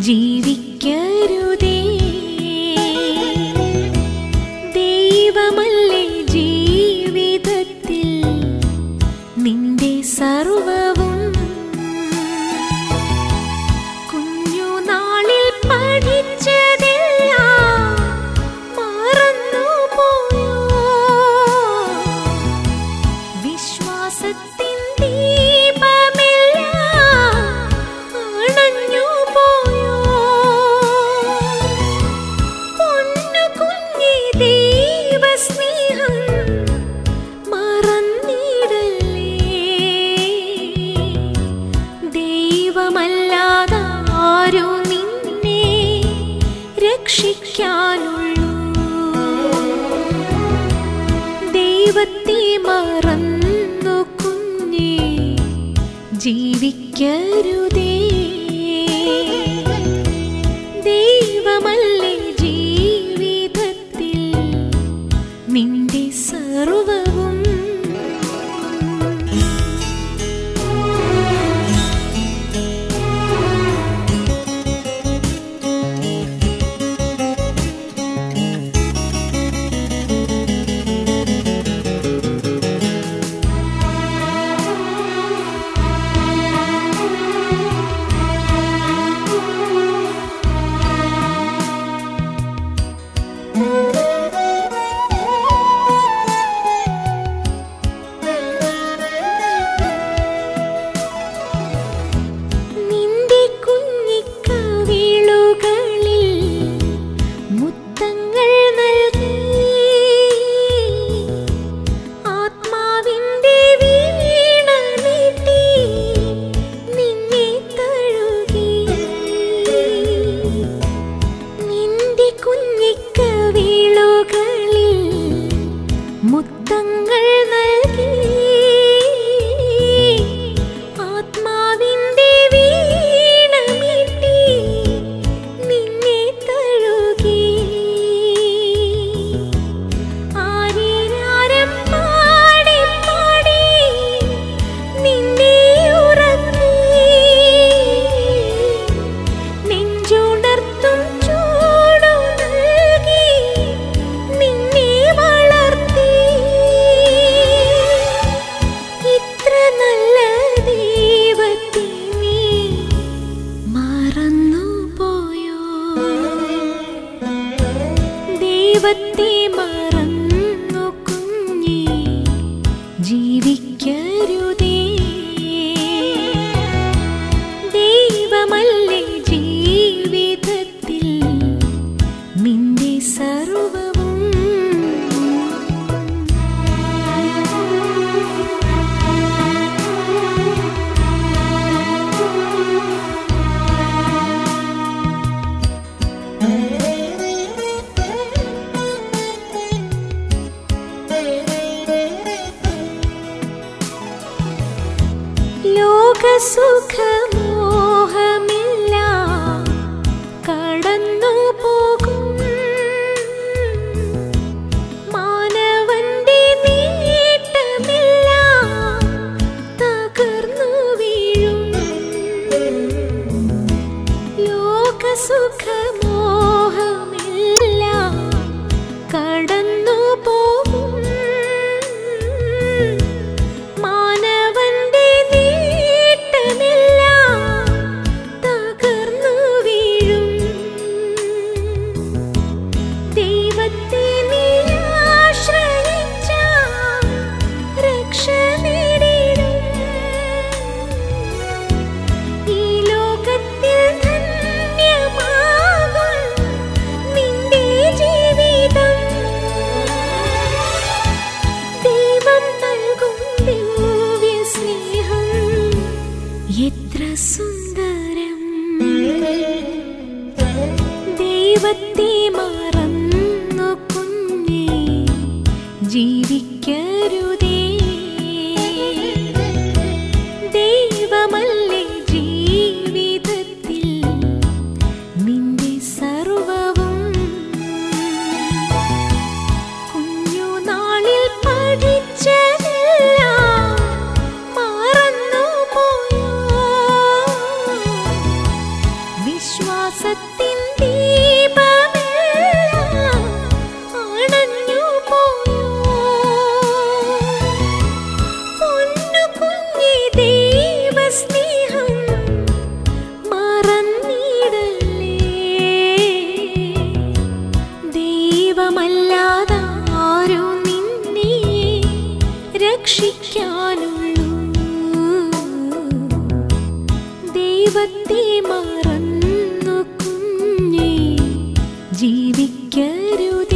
ജീവിക്കരുതേ ദൈവമല്ലേ ജീവിതത്തിൽ നിന്റെ സർവവും കുഞ്ഞുനാളിൽ പഠിച്ചതെല്ലാം മറന്നുപോയോ വിശ്വാസത്തിൻ ദീപമെല്ലാം അണഞ്ഞുപോയോ പൊന്നു കുഞ്ഞി ദൈവസ്നേഹം മറന്നിടല്ലേ ദൈവമല്ലാതാരും നിന്നെ രക്ഷിക്കാനുള്ളൂ ദൈവത്തെ മറന്നു കുഞ്ഞേ ജീവിക്കരുതേ ദൈവമല്ലേ ജീവിതത്തിൽ നിന്റെ സർവവും നിന്റെ കുഞ്ഞിക്കവിളുകളിൽ മുത്തങ്ങൾ നൽകി ആത്മാവിന്റെ വീണ നീട്ടി നിന്നെ തഴുകി നിന്റെ കുഞ്ഞിക്കവിളുകളിൽ മുത്തങ്ങൾ നൽകി ആത്മാവിന്റെ വീണമീട്ടി നിന്നെ തഴുകി ആരീരാരം പാടി പാടി നിന്നെ ഉറക്കി നെഞ്ചുണർത്തും ചൂടു നൽകി നിന്നെ വളർത്തി ഇത്ര നല്ല ദൈവത്തെ നീ മറന്നുപോയോ ദൈവത്തെ മറന്നു കുഞ്ഞേ ജീവിക്കരുതേ ദൈവമല്ലേ ജീവിതത്തിൽ നിന്റെ സർവവും ലോകസുഖമോഹമില്ല കടന്നു പോകും മാനവന്റെ നീട്ടമില്ല തകർന്നു വീഴും ലോകസുഖമോഹമില്ല കടന്നു പോകും മാനവന്റെ നീട്ടമില്ല തകർന്നു വീഴും ദൈവത്തെ നീ ആശ്രയിച്ചാൽ രക്ഷ നേടിടും ഈ ലോകത്തിൽ ധന്യമാകും നിന്റെ ജീവിതം ദൈവം നൽകും ദിവ്യ സ്നേഹം എത്ര സുന്ദരം ദൈവത്തെ മറന്നു കുഞ്ഞേ ജീവിക്കരുതേ ദൈവമല്ലേ ജീവിതത്തിൽ നിന്റെ സർവവും കുഞ്ഞുനാളിൽ പഠിച്ചതെല്ലാം മറന്നുപോയോ വിശ്വാസ വിശ്വാസത്തിൻ ദീപമെല്ലാം അണഞ്ഞു പോയോ പൊന്നു കുഞ്ഞി ദൈവസ്നേഹം മറന്നിടല്ലേ ദൈവമല്ലാതാരു നിന്നെ രക്ഷിക്കാനുള്ളൂ ദൈവത്തെ മറന്നു കുഞ്ഞേ ജീവിക്കരുതേ